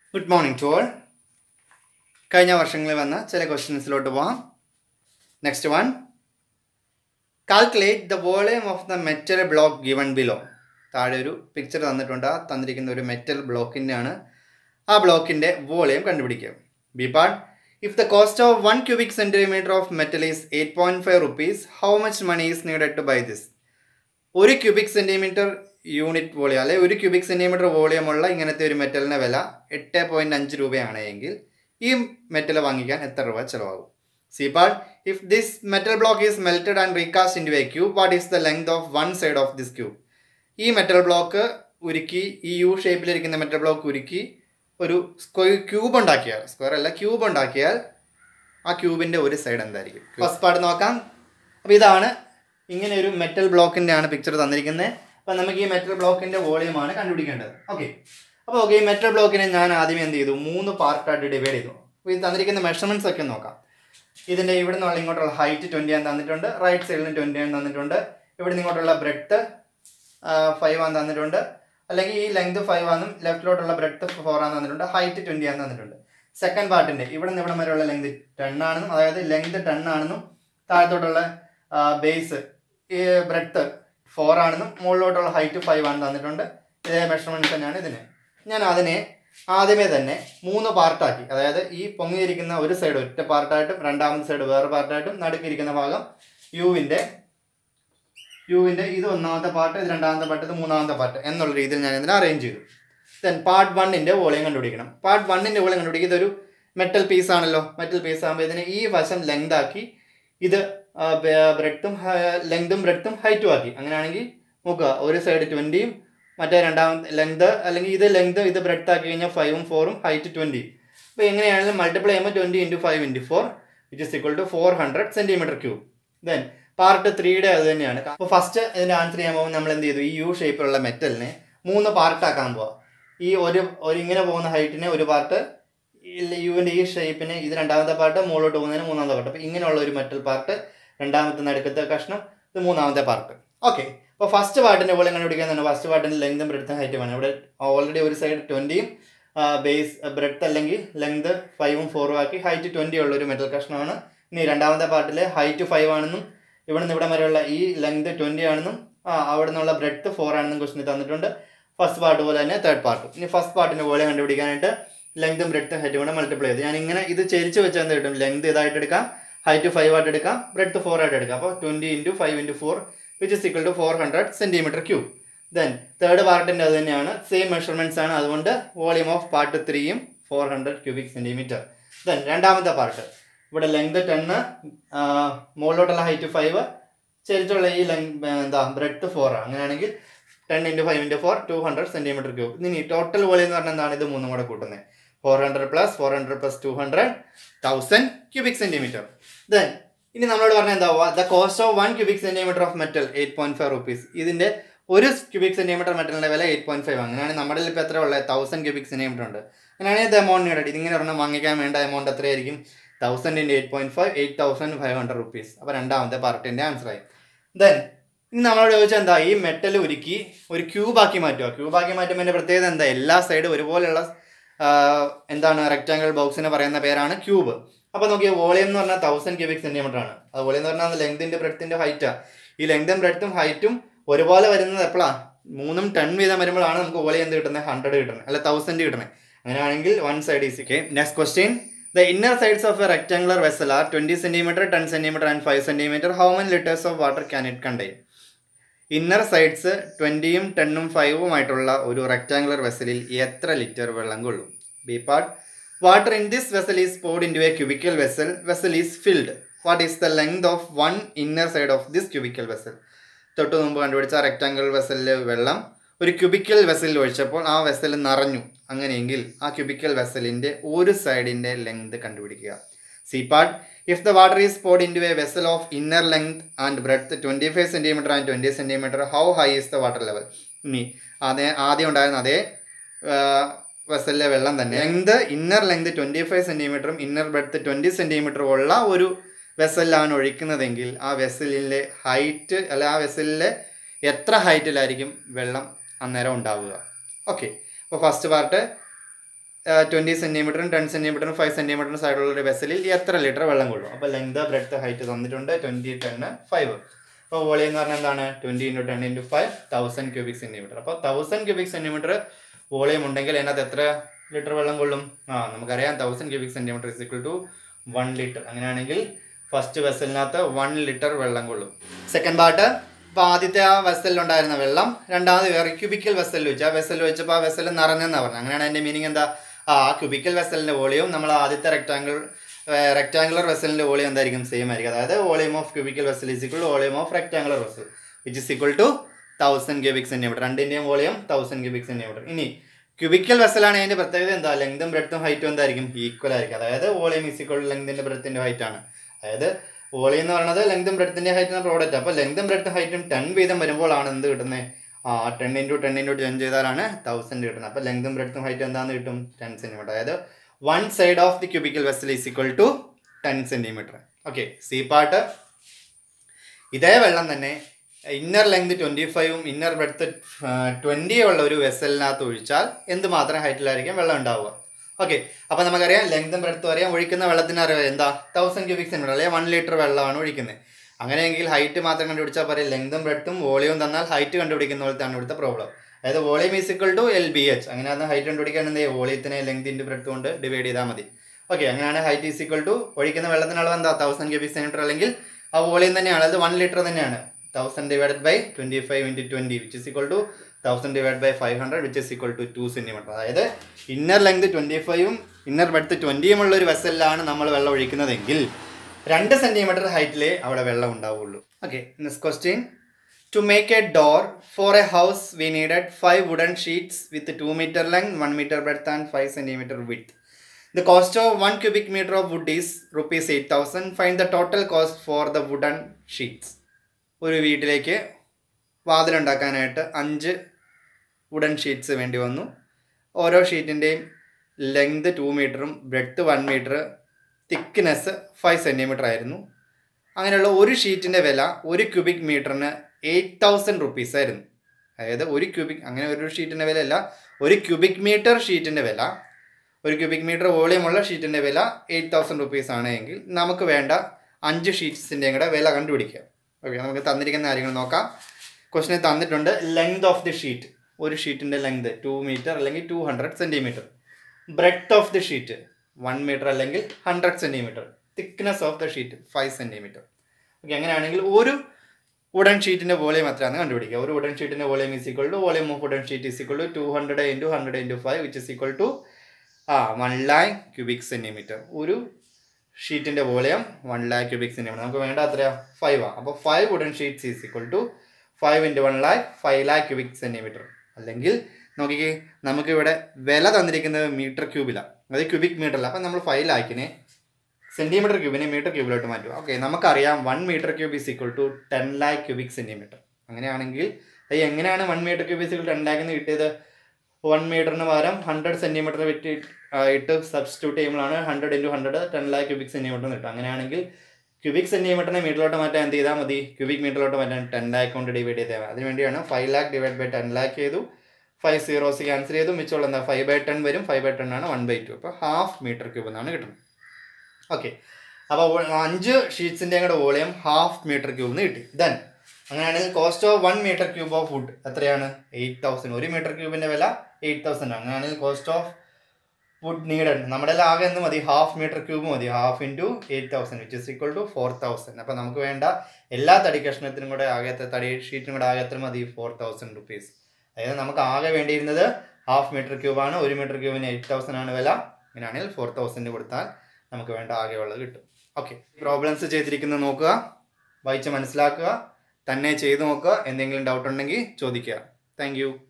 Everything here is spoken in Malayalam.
ഗുഡ് മോർണിംഗ് ടു ഓൾ കഴിഞ്ഞ വർഷങ്ങളിൽ വന്ന ചില ക്വസ്റ്റ്യൻസിലോട്ട് പോവാം next one calculate the volume of the metal block given below താഴെ ഒരു പിക്ചർ തന്നിട്ടുണ്ട് ആ തന്നിരിക്കുന്ന ഒരു മെറ്റൽ ബ്ലോക്കിൻ്റെ ആണ് ആ ബ്ലോക്കിൻ്റെ വോളിയം കണ്ടുപിടിക്കുക B part if the cost of one cubic centimetre of metal is eight point five rupees how much money is needed to buy this ഒരു ക്യൂബിക് സെൻറ്റിമീറ്റർ യൂണിറ്റ് വോളിയം അല്ലെ ഒരു ക്യൂബിക് സെൻറ്റിമീറ്റർ വോളിയമുള്ള ഇങ്ങനത്തെ ഒരു മെറ്റലിൻ്റെ വില എട്ട് പോയിൻറ്റ് അഞ്ച് രൂപയാണ് എങ്കിൽ ഈ മെറ്റൽ വാങ്ങിക്കാൻ എത്ര രൂപ ചിലവാകും C part if this metal block is melted and recast into a cube what is the length of one side of this cube ഈ മെറ്റൽ ബ്ലോക്ക് ഉരുക്കി ഈ യു ഷേപ്പിലിരിക്കുന്ന മെറ്റൽ ബ്ലോക്ക് ഉരുക്കി ഒരു സ്ക്വയർ ക്യൂബ് ഉണ്ടാക്കിയാൽ സ്ക്വയർ അല്ല ക്യൂബ് ഉണ്ടാക്കിയാൽ ആ ക്യൂബിൻ്റെ ഒരു സൈഡ് എന്തായിരിക്കും ഫസ്റ്റ് പാർട്ട് നോക്കാം അപ്പോൾ ഇതാണ് ഇങ്ങനെ ഒരു മെറ്റൽ ബ്ലോക്കിൻ്റെ ആണ് പിക്ചർ തന്നിരിക്കുന്നത് അപ്പോൾ നമുക്ക് ഈ മെറ്റൽ ബ്ലോക്കിൻ്റെ വോളിയമാണ് കണ്ടുപിടിക്കേണ്ടത് ഓക്കെ അപ്പോൾ ഓക്കെ ഈ മെറ്റൽ ബ്ലോക്കിനെ ഞാൻ ആദ്യമേ എന്ത് ചെയ്തു മൂന്ന് പാർട്ടായിട്ട് ഡിവൈഡ് ചെയ്തു അപ്പോൾ ഇത് തന്നിരിക്കുന്ന മെഷർമെൻറ്റ്സ് ഒക്കെ നോക്കാം ഇതിൻ്റെ ഇവിടെ നിന്നുള്ള ഇങ്ങോട്ടുള്ള ഹൈറ്റ് ട്വൻറ്റി ആണ് തന്നിട്ടുണ്ട് റൈറ്റ് സൈഡിന് ട്വൻറ്റി ആണ് തന്നിട്ടുണ്ട് ഇവിടെ നിന്ന് ഇങ്ങോട്ടുള്ള ബ്രെഡ്ത്ത് ഫൈവ് ആണ് തന്നിട്ടുണ്ട് അല്ലെങ്കിൽ ഈ ലെങ്ത് ഫൈവ് ആണെന്നും ലെഫ്റ്റിലോട്ടുള്ള ബ്രെഡ്ത്ത് ഫോർ ആണ് തന്നിട്ടുണ്ട് ഹൈറ്റ് ട്വൻറ്റി ആണ് തന്നിട്ടുണ്ട് സെക്കൻഡ് പാർട്ടിൻ്റെ ഇവിടെ നിന്ന് ഇവിടെ വരെയുള്ള ലെങ്ത് ടെൻ ആണെന്നും അതായത് ലെങ്ത് ടെൻ ആണെന്നും താഴത്തോട്ടുള്ള ബേസ് ഈ ബ്രെഡ്ത്ത് ഫോർ ആണെന്നും മുകളിലോട്ടുള്ള ഹൈറ്റ് ഫൈവ് ആണ് തന്നിട്ടുണ്ട് ഇതേ മെഷർമെൻറ്റ് തന്നെയാണ് ഇതിന് ഞാൻ അതിനെ ആദ്യമേ തന്നെ മൂന്ന് പാർട്ടാക്കി അതായത് ഈ പൊങ്ങിയിരിക്കുന്ന ഒരു സൈഡ് ഒറ്റ പാർട്ടായിട്ടും രണ്ടാമത്തെ സൈഡ് വേറെ പാർട്ടായിട്ടും നടുക്കിരിക്കുന്ന ഭാഗം യുവിൻ്റെ യുവിൻ്റെ ഇത് ഒന്നാമത്തെ പാർട്ട് ഇത് രണ്ടാമത്തെ പാർട്ട് ഇത് മൂന്നാമത്തെ പാർട്ട് എന്നുള്ള രീതിയിൽ ഞാൻ ഇതിനെ അറേഞ്ച് ചെയ്തു ദെൻ പാർട്ട് വണ്ണിൻ്റെ വോളിയം കണ്ടുപിടിക്കണം പാർട്ട് വണ്ണിൻ്റെ വോളിയം കണ്ടുപിടിക്കുക ഇതൊരു മെറ്റൽ പീസ് ആണല്ലോ മെറ്റൽ പീസ് ആകുമ്പോൾ ഇതിനെ ഈ വശം ലെങ്ത് ആക്കി ഇത് ബ്രെഡ്ത്തും ലെങ്തും ബ്രെഡ്ത്തും ഹൈറ്റും ആക്കി അങ്ങനെയാണെങ്കിൽ നോക്കുക ഒരു സൈഡ് ട്വൻറ്റിയും മറ്റേ രണ്ടാമത്തെ ലെങ്ത് അല്ലെങ്കിൽ ഇത് ലെങ്ത് ഇത് ബ്രെഡ്ത്ത് ആക്കി കഴിഞ്ഞാൽ ഫൈവും ഫോറും ഹൈറ്റ് ട്വൻറ്റി അപ്പോൾ എങ്ങനെയാണെങ്കിലും മൾട്ടിപ്ലൈ ചെയ്യുമ്പോൾ twenty into five into four which is equal to four hundred centimetre cube then part ത്രീയുടെ അത് തന്നെയാണ് അപ്പോൾ ഫസ്റ്റ് ഇതിൻ്റെ ആൻസർ ചെയ്യാൻ പോകുമ്പോൾ നമ്മൾ എന്ത് ചെയ്തു ഈ യു ഷേപ്പിലുള്ള മെറ്റലിനെ മൂന്ന് പാർട്ടാക്കാൻ പോവാം ഈ ഒരു ഒരു ഇങ്ങനെ പോകുന്ന ഹൈറ്റിനെ ഒരു പാർട്ട് യുവിൻ്റെ ഈ ഷേപ്പിന് ഇത് രണ്ടാമത്തെ പാർട്ട് മുകളിലോട്ട് പോകുന്നതിന് മൂന്നാമത്തെ പാർട്ട് അപ്പോൾ ഇങ്ങനെയുള്ള ഒരു മെറ്റൽ പാർട്ട് രണ്ടാമത്തെ നടുക്കത്തെ കഷ്ണം ഇത് മൂന്നാമത്തെ പാർട്ട് ഓക്കെ അപ്പോൾ ഫസ്റ്റ് പാർട്ടിൻ്റെ പോലെ കണ്ടുപിടിക്കാൻ തന്നെ ഫസ്റ്റ് പാർട്ടിൻ്റെ ലെങ്തും ബ്രെഡ്ത്തും ഹൈറ്റും വേണം ഇവിടെ ഓൾറെഡി ഒരു സൈഡ് ട്വൻറ്റിയും ബേസ് ബ്രെഡ്ത്ത് അല്ലെങ്കിൽ ലെങ്ത് ഫൈവും ഫോറും ആക്കി ഹൈറ്റ് ട്വൻറ്റി ഉള്ള ഒരു മെറ്റൽ കഷ്ണമാണ് ഇനി രണ്ടാമത്തെ പാർട്ടിൽ ഹൈറ്റ് ഫൈവ് ആണെന്നും ഇവിടെ നിന്ന് ഇവിടെ വരെയുള്ള ഈ ലെങ്ത് ട്വൻറ്റി ആണെന്നും ആ അവിടെ നിന്നുള്ള ബ്രെഡ്ത്ത് ഫോർ ആണെന്നും ക്വസ്റ്റിന് തന്നിട്ടുണ്ട് ഫസ്റ്റ് പാർട്ട് പോലെ തന്നെ തേർഡ് പാർട്ട് ഇനി ഫസ്റ്റ് പാർട്ടിൻ്റെ പോലെ കണ്ടുപിടിക്കാനായിട്ട് ലെങ്തും ബ്രെഡ്ത്തും ഹൈറ്റും കൂടെ മൾട്ടിപ്ലൈ ചെയ്ത് ഞാൻ ഇങ്ങനെ ഇത് ചെരിച്ച് വെച്ചാൽ എന്ത് കിട്ടും ലെങ്ത് ഇതായിട്ട് എടുക്കാം ഹൈറ്റ് ഫൈവ് ആയിട്ട് എടുക്കാം ബ്രെഡ്ത്ത് ഫോർ ആയിട്ട് എടുക്കാം അപ്പോൾ twenty into five into four which is equal to four hundred centimetre cube then third പാർട്ടിൻ്റെ അത് തന്നെയാണ് സെയിം മെഷർമെൻറ്റ്സ് ആണ് അതുകൊണ്ട് വോളിയം ഓഫ് പാർട്ട് ത്രീയും four hundred cubic centimetre then രണ്ടാമത്തെ പാർട്ട് ഇവിടെ ലെങ്ത് ടെന്ന് മുകളിലോട്ടുള്ള ഹൈറ്റ് ഫൈവ് ചെരിച്ചുള്ള ഈ ലെങ് എന്താ ബ്രെഡ്ത്ത് ഫോർ അങ്ങനെയാണെങ്കിൽ ten into five into four two hundred centimetre cube ഇനി ടോട്ടൽ വോളിയം എന്ന് പറഞ്ഞാൽ എന്താണ് ഇത് മൂന്നും കൂടെ കൂട്ടുന്നത് four hundred plus four hundred plus two hundred thousand cubic centimetre then ഇനി നമ്മളോട് പറഞ്ഞ എന്താ the cost of one cubic centimetre of metal eight point five rupees ഇതിൻ്റെ ഒരു ക്യൂബിക് സെൻറ്റിമീറ്റർ മെറ്റലിൻ്റെ വില എയ്റ്റ് പോയിന്റ് ഫൈവ് അങ്ങനെയാണെങ്കിൽ നമ്മുടെ ഇപ്പോൾ എത്ര ഉള്ളത് തൗസൻഡ് ക്യൂബിക് സെൻറ്റിമീറ്റർ ഉണ്ട് അങ്ങനെയാണെങ്കിൽ ഇത് എമൗണ്ട് നീഡഡ് ഇതിങ്ങനെ ഒരെണ്ണം വാങ്ങിക്കാൻ വേണ്ട എമൗണ്ട് എത്രയായിരിക്കും thousand into eight point five eight thousand five hundred rupees അപ്പോൾ രണ്ടാമത്തെ പാർട്ടിൻ്റെ ആൻസറായി ദെൻ ഇനി നമ്മളോട് ചോദിച്ചാൽ എന്താ ഈ മെറ്റൽ ഉരുക്കി ഒരു ക്യൂബാക്കി മാറ്റുക ക്യൂബാക്കി മാറ്റുമ്പോൾ എൻ്റെ പ്രത്യേകത എന്താ എല്ലാ സൈഡും ഒരുപോലെയുള്ള എന്താണ് റെക്റ്റാങ്കിൾ ബോക്സിന് പറയുന്ന പേരാണ് ക്യൂബ് അപ്പോൾ നോക്കിയാൽ വോളിയം എന്ന് പറഞ്ഞാൽ തൗസൻഡ് ക്യൂബിക് സെൻറ്റിമീറ്റർ ആണ് അത് വോളിയം എന്ന് പറഞ്ഞാൽ ലെങ്തിൻ്റെ ബ്രെഡ്ത്തിൻ്റെ ഹൈറ്റാണ് ഈ ലെങ്തും ബ്രെഡ്ത്തും ഹൈറ്റും ഒരുപോലെ വരുന്നത് എപ്പോഴാണ് മൂന്നും ടെൻ വീതം വരുമ്പോഴാണ് നമുക്ക് വോളിയം എന്ത് കിട്ടുന്നത് ഹൺഡ്രഡ് കിട്ടുന്നത് അല്ല തൗസൻഡ് കിട്ടുന്നത് അങ്ങനെയാണെങ്കിൽ one side is okay next question the inner sides of a rectangular vessel are twenty centimetre ten centimetre and five centimetre how many litres of water can it contain inner sides ട്വൻറ്റിയും ടെണ്ണും ഫൈവും ആയിട്ടുള്ള ഒരു റെക്ടാംഗുലർ വെസലിൽ എത്ര ലിറ്റർ വെള്ളം കൊള്ളും B part water in this vessel is poured into a cubical vessel vessel is filled what is the length of one inner side of this cubical vessel തൊട്ട് മുമ്പ് കണ്ടുപിടിച്ച റെക്ടാങ്കിൾ വെസലിലെ വെള്ളം ഒരു ക്യൂബിക്കൽ വെസലിൽ ഒഴിച്ചപ്പോൾ ആ വെസൽ നിറഞ്ഞു അങ്ങനെയെങ്കിൽ ആ ക്യൂബിക്കൽ വെസലിൻ്റെ ഒരു സൈഡിൻ്റെ ലെങ്ത് കണ്ടുപിടിക്കുക C part if the water is poured into a vessel of inner length and breadth twenty five centimetre and twenty centimetre how high is the water level ഇനി അതേ ആദ്യം ഉണ്ടായിരുന്ന അതേ വെസലിലെ വെള്ളം തന്നെ length inner length twenty five സെൻറ്റിമീറ്ററും ഇന്നർ ബ്രെഡ്ത്ത് ട്വൻറ്റി സെൻറ്റിമീറ്ററും ഉള്ള ഒരു വെസലിലാണ് ഒഴിക്കുന്നതെങ്കിൽ ആ വെസലിലെ ഹൈറ്റ് അല്ല ആ വെസലിലെ എത്ര ഹൈറ്റിലായിരിക്കും വെള്ളം അന്നേരം ഉണ്ടാവുക ഓക്കെ അപ്പോൾ ഫസ്റ്റ് പാർട്ട് ട്വൻറ്റി സെൻറ്റിമീറ്ററും ടെൻ സെൻറ്റിമീറ്ററും ഫൈവ് സെൻറ്റിമീറ്ററും സൈഡുള്ള ഒരു വെസലിൽ എത്ര ലിറ്റർ വെള്ളം കൊള്ളും അപ്പോൾ ലെങ്ത് ബ്രെഡ്ത്ത് ഹൈറ്റ് തന്നിട്ടുണ്ട് ട്വൻറ്റി ടെന്ന് ഫൈവ് അപ്പോൾ വോളിയം എന്ന് പറഞ്ഞാൽ എന്താണ് twenty into ten into five thousand cubic centimetre അപ്പോൾ തൗസൻഡ് ക്യൂബിക് സെൻറ്റിമീറ്റർ വോളിയം ഉണ്ടെങ്കിൽ അതിനകത്ത് എത്ര ലിറ്റർ വെള്ളം കൊള്ളും ആ നമുക്കറിയാം thousand cubic centimetre is equal to one litre അങ്ങനെയാണെങ്കിൽ ഫസ്റ്റ് വെസലിനകത്ത് വൺ ലിറ്റർ വെള്ളം കൊള്ളും സെക്കൻഡ് പാർട്ട് ഇപ്പോൾ ആദ്യത്തെ ആ വെസലിലുണ്ടായിരുന്ന വെള്ളം രണ്ടാമത് വേറെ ക്യൂബിക്കൽ വെസലിൽ വെച്ച് ആ വെസൽ വെച്ചപ്പോൾ ആ വെസൽ നിറഞ്ഞെന്നാണ് പറഞ്ഞത് അങ്ങനെയാണ് അതിൻ്റെ മീനിങ് എന്താ ആ ക്യൂബിക്കൽ വെസലിൻ്റെ വോളിയം നമ്മൾ ആദ്യത്തെ റെക്ടാങ്കിൾ റെക്ടാങ്കുലർ വെസലിൻ്റെ വോളിയം എന്തായിരിക്കും സെയിം ആയിരിക്കും അതായത് volume of cubical vessel is equal volume of rectangular vessel which is equal to thousand cubic centimetre രണ്ടിൻ്റെയും വോളിയം തൗസൻഡ് ക്യൂബിക് സെൻറ്റിമീറ്റർ ഇനി ക്യൂബിക്കൽ വെസലാണ് അതിൻ്റെ പ്രത്യേകത എന്താ ലെങ്തും ബ്രെഡ്ത്തും ഹൈറ്റും എന്തായിരിക്കും ഈക്വൽ ആയിരിക്കും അതായത് വോളിയം ഈസ് ഇക്വൾ ലെങ്തിൻ്റെ ബ്രെഡ്ത്തിൻ്റെ ഹൈറ്റ് ആണ് അതായത് വോളിയം എന്ന് പറയുന്നത് ലെങ്തും ബ്രെഡ്ത്തിൻ്റെ ഹൈറ്റിൻ്റെ പ്രോഡക്റ്റ് അപ്പോൾ ലെങ്തും ബ്രെഡ്ത്തും ഹൈറ്റും ടെൻ വീതം വരുമ്പോഴാണ് എന്ത് കിട്ടുന്നത് ആ ten into ten into ten ചെയ്താലാണ് തൗസൻഡ് കിട്ടുന്നത് അപ്പോൾ ലെങ്തും ബ്രെഡ്ത്തും ഹൈറ്റും എന്താണെന്ന് കിട്ടും ടെൻ സെൻറ്റിമീറ്റർ അതായത് one side of the cubical vessel is equal to ten centimetre okay C part ഇതേ വെള്ളം തന്നെ ഇന്നർ ലെങ്ത് ട്വൻറ്റി ഫൈവും ഇന്നർ ബ്രെഡ്ത്ത് ട്വൻറ്റിയും ഉള്ള ഒരു വെസലിനകത്ത് ഒഴിച്ചാൽ എന്തുമാത്രം ഹൈറ്റിലായിരിക്കും വെള്ളം ഉണ്ടാവുക ഓക്കെ അപ്പോൾ നമുക്കറിയാം ലെങ്തും ബ്രെഡ്ത്തും അറിയാം ഒഴിക്കുന്ന വെള്ളത്തിന് അറിയാം എന്താ തൗസൻഡ് ക്യൂബിക് സെൻറ്റിമീറ്റർ അല്ലെങ്കിൽ വൺ ലിറ്റർ വെള്ളമാണ് ഒഴിക്കുന്നത് അങ്ങനെയെങ്കിൽ ഹൈറ്റ് മാത്രം കണ്ടുപിടിച്ചാൽ പറയാം ലെങ്തും ബ്രെഡ്ത്തും വോളിയവും തന്നാൽ ഹൈറ്റ് കണ്ടുപിടിക്കുന്ന പോലത്താണ് ഇവിടുത്തെ പ്രോബ്ലം അതായത് volume is equal to L B H അങ്ങനെ അത് ഹൈറ്റ് കണ്ടുപിടിക്കാൻ എന്ത് ചെയ്യും വോളിയത്തിനെ ലെങ്തിൻ്റെ ബ്രെഡ്ത്ത് കൊണ്ട് ഡിവൈഡ് ചെയ്താൽ മതി ഓക്കെ അങ്ങനെയാണ് ഹൈറ്റ് ഈസിക്വൽ ടു ഒഴിക്കുന്ന വെള്ളത്തിന് അളവ് എന്താ തൗസൻഡ് ക്യൂബിക് സെൻറ്റിമീറ്റർ അല്ലെങ്കിൽ ആ വോളിയം തന്നെയാണ് അത് വൺ ലിറ്റർ തന്നെയാണ് thousand divided by twenty five into twenty which is equal to thousand divide by five hundred which is equal to two centimetre അതായത് ഇന്നർ ലെങ്ത് ട്വൻറ്റി ഫൈവും ഇന്നർ ബെഡ്ത്ത് ട്വൻറ്റിയും ഉള്ള ഒരു വെസലിലാണ് നമ്മൾ വെള്ളം ഒഴിക്കുന്നതെങ്കിൽ രണ്ട് സെൻറ്റിമീറ്റർ ഹൈറ്റിലേ അവിടെ വെള്ളം ഉണ്ടാവുള്ളൂ okay next question to make a door for a house we needed five wooden sheets with two metre length one metre breadth and five centimetre with The cost of 1 cubic meter of wood is rupees 8000. Find the total cost for the wooden sheets. ഒരു വീട്ടിലേക്ക് വാതിലുണ്ടാക്കാനായിട്ട് അഞ്ച് വുഡൻ ഷീറ്റ്സ് വേണ്ടി വന്നു ഓരോ ഷീറ്റിൻ്റെയും ലെങ്ത് ടു മീറ്ററും breadth one metre thickness five centimetre ആയിരുന്നു അങ്ങനെയുള്ള ഒരു ഷീറ്റിൻ്റെ വില ഒരു ക്യൂബിക് മീറ്ററിന് എയ്റ്റ് തൗസൻഡ് റുപ്പീസ് ആയിരുന്നു അതായത് ഒരു ക്യൂബിക് അങ്ങനെ ഒരു ഷീറ്റിൻ്റെ വിലയല്ല ഒരു ക്യൂബിക് മീറ്റർ ഷീറ്റിൻ്റെ വില ഒരു ക്യൂബിക് മീറ്റർ വോളിയമുള്ള ഷീറ്റിൻ്റെ വില എയ്റ്റ് തൗസൻഡ് റുപ്പീസ് ആണ് എങ്കിൽ നമുക്ക് വേണ്ട അഞ്ച് ഷീറ്റ്സിൻ്റെയും കൂടെ വില കണ്ടുപിടിക്കാം ഓക്കെ നമുക്ക് തന്നിരിക്കുന്ന കാര്യങ്ങൾ നോക്കാം ക്വസ്റ്റിനെ തന്നിട്ടുണ്ട് ലെങ്ത് ഓഫ് ദി ഷീറ്റ് ഒരു ഷീറ്റിൻ്റെ ലെങ്ത് ടു മീറ്റർ അല്ലെങ്കിൽ two hundred centimetre breadth of the sheet one metre അല്ലെങ്കിൽ hundred centimetre thickness of the sheet five centimetre okay അങ്ങനെയാണെങ്കിൽ ഒരു വുഡൻ ഷീറ്റിൻ്റെ വോളിയം എത്രയാണെന്ന് കണ്ടുപിടിക്കുക ഒരു വുഡൻ ഷീറ്റിൻ്റെ volume is equal to volume of wooden sheet is equal to two hundred into hundred into five which is equal to ah one lakh cubic centimetre ഒരു ഷീറ്റിൻ്റെ volume one lakh cubic centimetre നമുക്ക് വേണ്ട അത്രയാ ഫൈവ് ആ അപ്പോൾ five wooden sheets is equal to five into one lakh five lakh cubic centimetre അല്ലെങ്കിൽ നോക്കിക്കേ നമുക്കിവിടെ വില തന്നിരിക്കുന്നത് മീറ്റർ ക്യൂബിലാണ് അത് ക്യൂബിക് മീറ്ററിൽ അപ്പം നമ്മൾ ഫൈവ് ലാക്കിനെ സെൻറ്റിമീറ്റർ ക്യൂബിനെ മീറ്റർ ക്യൂബിലോട്ട് മാറ്റുക ഓക്കെ നമുക്കറിയാം one metre cube is equal to ten lakh cubic centimetre അങ്ങനെയാണെങ്കിൽ അത് എങ്ങനെയാണ് one metre cube is ten lakh എന്ന് കിട്ടിയത് വൺ മീറ്ററിന് പകരം ഹൺഡ്രഡ് സെൻറ്റിമീറ്റർ വിറ്റ് ഇട്ട് സബ്സ്റ്റിറ്റ്യൂട്ട് ചെയ്യുമ്പോഴാണ് hundred into hundred ten lakh cubic centimetre കിട്ടും അങ്ങനെയാണെങ്കിൽ ക്യൂബിക് സെൻറ്റിമീറ്ററിനെ മീറ്ററിലോട്ട് മാറ്റാൻ എന്ത് ചെയ്താൽ മതി ക്യൂബിക് മീറ്ററിലോട്ട് മാറ്റാൻ ടെൻ ലാക്ക് കൊണ്ട് ഡിവൈഡ് ചെയ്താൽ മതി അതിനുവേണ്ടിയാണ് five lakh divide by ten lakh ചെയ്തു ഫൈവ് സീറോസ് ക്യാൻസൽ ചെയ്തു മിച്ചമുള്ള എന്താ ഫൈവ് ബൈ ടെൻ വരും ഫൈവ് ബൈ ടെൻ ആണ് വൺ ബൈ ടു അപ്പോൾ ഹാഫ് മീറ്റർ ക്യൂബ് എന്നാണ് കിട്ടുന്നത് ഓക്കെ അപ്പോൾ അഞ്ച് ഷീറ്റ്സിൻ്റെയും കൂടെ വോളിയം ഹാഫ് മീറ്റർ ക്യൂബ് എന്ന് കിട്ടി ദെൻ അങ്ങനെയാണെങ്കിൽ cost of one metre cube of wood എത്രയാണ് എയ്റ്റ് തൗസൻഡ് ഒരു മീറ്റർ ക്യൂബിൻ്റെ വില എയ്റ്റ് തൗസൻഡ് അങ്ങനെയാണെങ്കിൽ കോസ്റ്റ് ഓഫ് വുഡ് നീഡഡ് നമ്മുടെ എല്ലാം ആകെ എന്ത് മതി ഹാഫ് മീറ്റർ ക്യൂബ് മതി half into eight thousand which is equal to four thousand അപ്പോൾ നമുക്ക് വേണ്ട എല്ലാ തടി കഷ്ണത്തിനും കൂടെ ആകത്തെ തടി ഷീറ്റിനും കൂടെ ആകെ എത്ര മതി ഫോർ തൗസൻഡ് റുപ്പീസ് അതായത് നമുക്ക് ആകെ വേണ്ടിയിരുന്നത് ഹാഫ് മീറ്റർ ക്യൂബാണ് ഒരു മീറ്റർ ക്യൂബിന് എയ്റ്റ് തൗസൻഡ് ആണ് വില അങ്ങനെയാണെങ്കിൽ ഫോർ തൗസൻഡ് കൊടുത്താൽ നമുക്ക് വേണ്ട ആകെയുള്ളത് കിട്ടും ഓക്കെ പ്രോബ്ലംസ് ചെയ്തിരിക്കുന്നത് നോക്കുക വായിച്ച് മനസ്സിലാക്കുക തന്നെ ചെയ്തു നോക്കുക എന്തെങ്കിലും ഡൗട്ട് ഉണ്ടെങ്കിൽ ചോദിക്കുക താങ്ക്